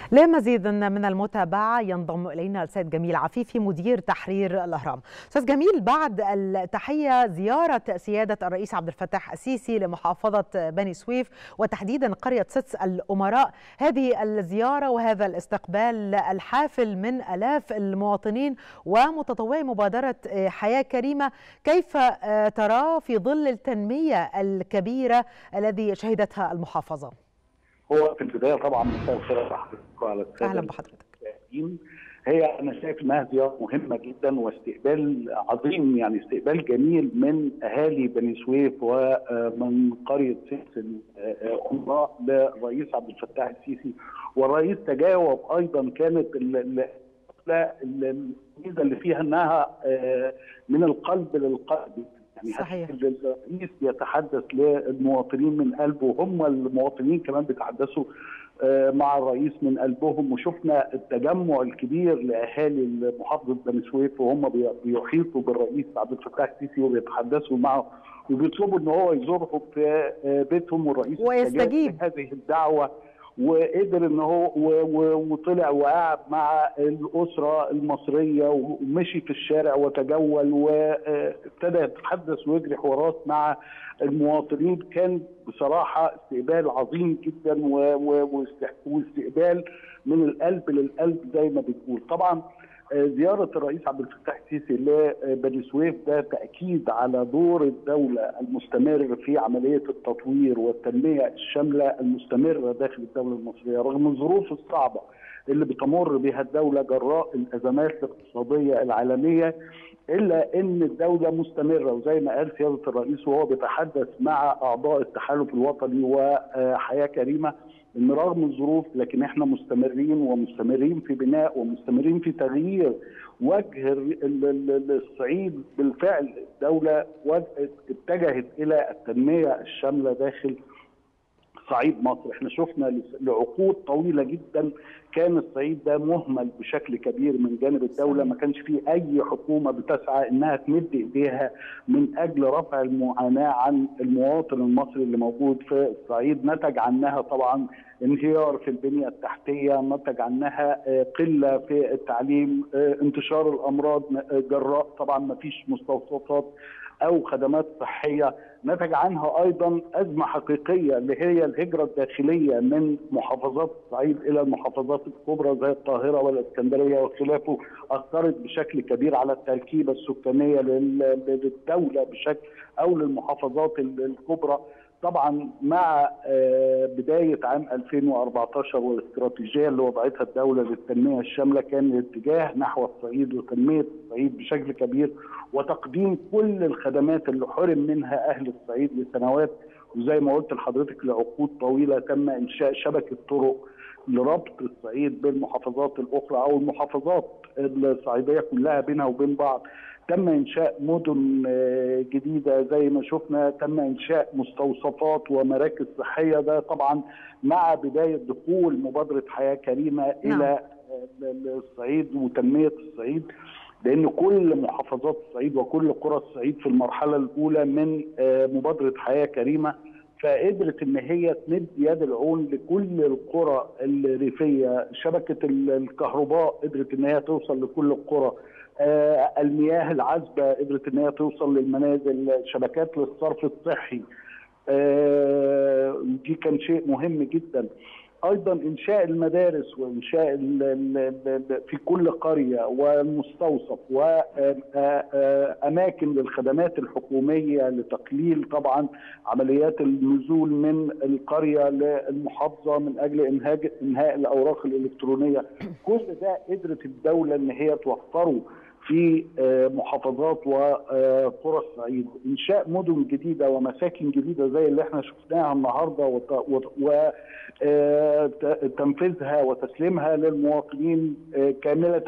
لمزيد من المتابعة ينضم إلينا السيد جميل عفيفي مدير تحرير الأهرام أستاذ جميل بعد التحية زيارة سيادة الرئيس عبد الفتاح السيسي لمحافظة بني سويف وتحديدا قرية ستس الأمراء هذه الزيارة وهذا الاستقبال الحافل من ألاف المواطنين ومتطوعي مبادرة حياة كريمة كيف ترى في ظل التنمية الكبيرة الذي شهدتها المحافظة؟ هو في البدايه طبعا مساء الخير على حضرتك وعلى الساده اهلا بحضرتك هي انا شايف انها زياره مهمه جدا واستقبال عظيم يعني استقبال جميل من اهالي بني سويف ومن قريه سيس الامراء للرئيس عبد الفتاح السيسي والرئيس تجاوب ايضا كانت الميزه اللي فيها انها من القلب للقلب يعني صحيح. الرئيس يتحدث للمواطنين من قلبه هم المواطنين كمان بيتحدثوا مع الرئيس من قلبهم وشفنا التجمع الكبير لاهالي محافظه بني سويف وهم بيحيطوا بالرئيس عبد الفتاح السيسي وبيتحدثوا معه وبيطلبوا ان هو يزورهم في بيتهم والرئيس ويستجيب هذه الدعوه وقدر ان هو وطلع وقعد مع الاسره المصريه ومشي في الشارع وتجول وابتدى يتحدث ويجري حوارات مع المواطنين كان بصراحه استقبال عظيم جدا واستقبال من القلب للقلب زي ما بتقول طبعا زيارة الرئيس عبد الفتاح السيسي لبني سويف ده تأكيد على دور الدولة المستمر في عملية التطوير والتنمية الشاملة المستمرة داخل الدولة المصرية رغم الظروف الصعبة اللي بتمر بها الدولة جراء الأزمات الاقتصادية العالمية إلا أن الدولة مستمرة وزي ما قال سيادة الرئيس وهو بيتحدث مع أعضاء التحالف الوطني وحياة كريمة ان رغم الظروف لكن احنا مستمرين ومستمرين في بناء ومستمرين في تغيير وجه الصعيد بالفعل الدوله اتجهت الى التنميه الشامله داخل صعيد مصر احنا شفنا لعقود طويله جدا كان الصعيد ده مهمل بشكل كبير من جانب الدوله ما كانش فيه اي حكومه بتسعى انها تمد ايديها من اجل رفع المعاناه عن المواطن المصري اللي موجود في الصعيد نتج عنها طبعا انهيار في البنيه التحتيه نتج عنها قله في التعليم انتشار الامراض جراء طبعا ما فيش مستوصفات او خدمات صحيه نتج عنها ايضا ازمه حقيقيه اللي هي الهجره الداخليه من محافظات الصعيد الى المحافظات الكبرى زي القاهره والاسكندريه وخلافه اثرت بشكل كبير على التركيبه السكانيه للدوله بشكل او للمحافظات الكبرى طبعا مع بدايه عام 2014 والاستراتيجيه اللي وضعتها الدوله للتنميه الشامله كان الاتجاه نحو الصعيد وتنميه الصعيد بشكل كبير وتقديم كل الخدمات اللي حرم منها اهل الصعيد لسنوات وزي ما قلت لحضرتك لعقود طويله تم انشاء شبكه طرق لربط الصعيد بالمحافظات الاخرى او المحافظات الصعيديه كلها بينها وبين بعض تم انشاء مدن جديده زي ما شفنا تم انشاء مستوصفات ومراكز صحيه ده طبعا مع بدايه دخول مبادره حياه كريمه نعم. الى الصعيد وتنميه الصعيد لان كل محافظات الصعيد وكل قرى الصعيد في المرحله الاولى من مبادره حياه كريمه فقدرت ان هي تمد يد العون لكل القرى الريفيه شبكه الكهرباء قدرت ان هي توصل لكل القرى آه المياه العذبه قدرت ان هي توصل للمنازل شبكات للصرف الصحي آه دي كان شيء مهم جدا ايضا انشاء المدارس وانشاء ال ال ال في كل قريه والمستوصف واماكن للخدمات الحكوميه لتقليل طبعا عمليات النزول من القريه للمحافظه من اجل انهاء انهاء الاوراق الالكترونيه كل ده قدرت الدوله ان هي توفره في محافظات وقرى الصعيد انشاء مدن جديده ومساكن جديده زي اللي احنا شفناها النهارده وتنفيذها وتسليمها للمواطنين كامله